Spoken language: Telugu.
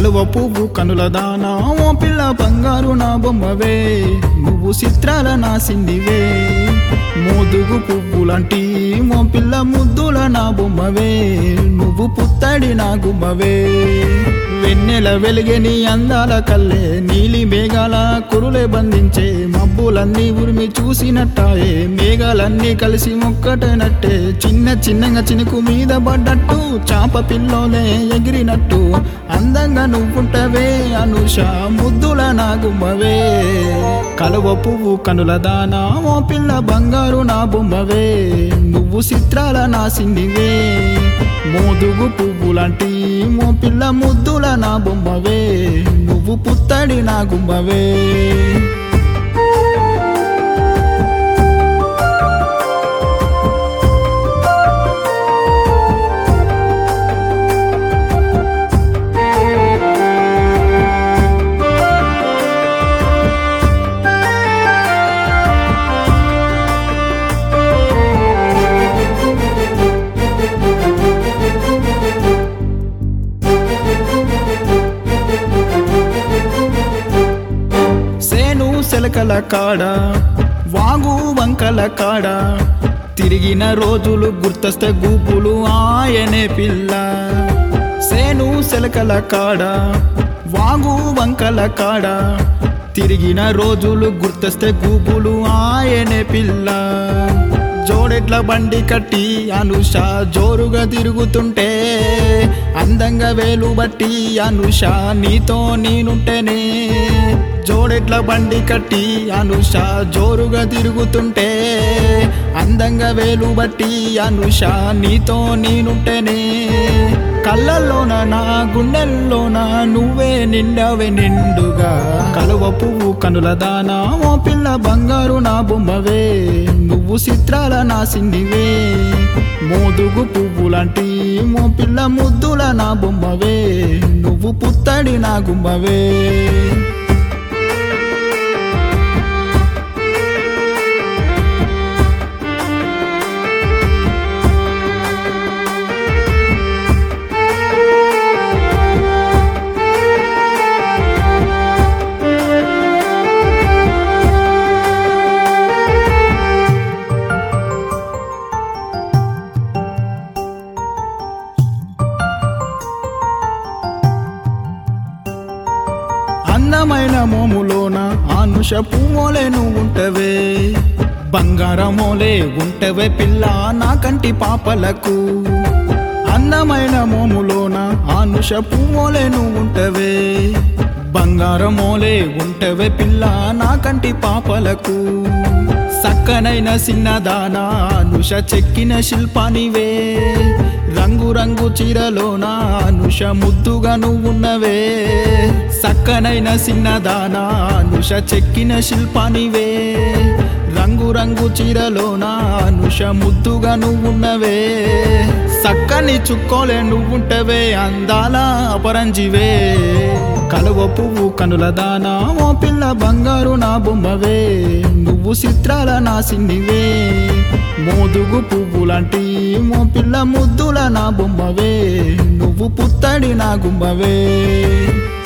కలువ పువ్వు కనుల దానా ఓ పిల్ల బంగారు నా బొమ్మవే నువ్వు చిత్రాల నా సిందివే మోదుగు పువ్వులంటి ఓ పిల్ల ముద్దుల నా బొమ్మవే నువ్వు పుత్తడి నా గుమ్మవే వెన్నెల వెలిగే నీ అందాల కల్లే నీలి మేఘాల కురులే బంధించే మబ్బులన్నీ ఉరిమి చూసినట్టాయే మేఘాలన్నీ కలిసి మొక్కటనట్టే చిన్న చిన్నగా చినుకు మీద పడ్డట్టు చాప పిల్లోనే ఎగిరినట్టు అందంగా నువ్వుంటవే అనుష ముద్దుల నా గుమ్మవే కలువ పువ్వు కనుల దానా ఓ పిల్ల బంగారు నా బొమ్మవే నువ్వు చిత్రాల నా సిందివే మోదుగు పువ్వులాంటి మో పిల్ల ముద్దుల నా బొమ్మవే నువ్వు పుత్తడి నా గుమ్మవే సేను సెలకల కాడ వాగు వంకల కాడ తిరిగిన రోజులు గుర్తొస్తే గూపులు ఆయనే పిల్ల సేను సెలకల కాడ వాగు వంకల కాడ తిరిగిన రోజులు గుర్తొస్తే గూపులు ఆయనే పిల్ల జోడెట్ల బండి కట్టి అనుష జోరుగా తిరుగుతుంటే అందంగా వేలు బట్టి అనుష నీతో నేనుంటేనే జోడెట్ల బండి కట్టి అనుష జోరుగా తిరుగుతుంటే అందంగా వేలు బట్టి అనుష నీతో నేనుంటేనే కళ్ళల్లోన నా గుండెల్లోన నువ్వే నిండవే నిండుగా కలువ పువ్వు కనుల దానా ఓ పిల్ల బంగారు నా బొమ్మవే నువ్వు చిత్రాల నా సిందివే మోదుగు పువ్వులాంటి ఓ పిల్ల ముద్దుల నా బొమ్మవే నువ్వు పుత్తడి నా గుమ్మవే అందమైన మోములోన ఆనుష పువ్వులే నువ్వు ఉంటవే బంగారమోలే ఉంటవే పిల్ల నా కంటి పాపలకు అందమైన మోములోన ఆనుష పువ్వులే నువ్వు ఉంటవే బంగారమోలే ఉంటవే పిల్ల నా కంటి పాపలకు సక్కనైన చిన్నదానా అనుష చెక్కిన శిల్పానివే రంగు రంగు చీరలోన అనుష ముద్దుగా నువ్వున్నవే సక్కనైన చిన్నదానా అనుష చెక్కిన శిల్పానివే రంగు రంగు చీరలోన అనుష ముద్దుగా నువ్వున్నవే సక్కని చుక్కోలే నువ్వుంటవే అందాల అపరంజివే కలువ పువ్వు కనుల దానా ఓ పిల్ల బంగారు నా బొమ్మవే నువ్వు చిత్రాల నా సిందివే మోదుగు పువ్వులాంటి ఓ పిల్ల ముద్దుల నా బొమ్మవే నువ్వు పుత్తడి నా గుమ్మవే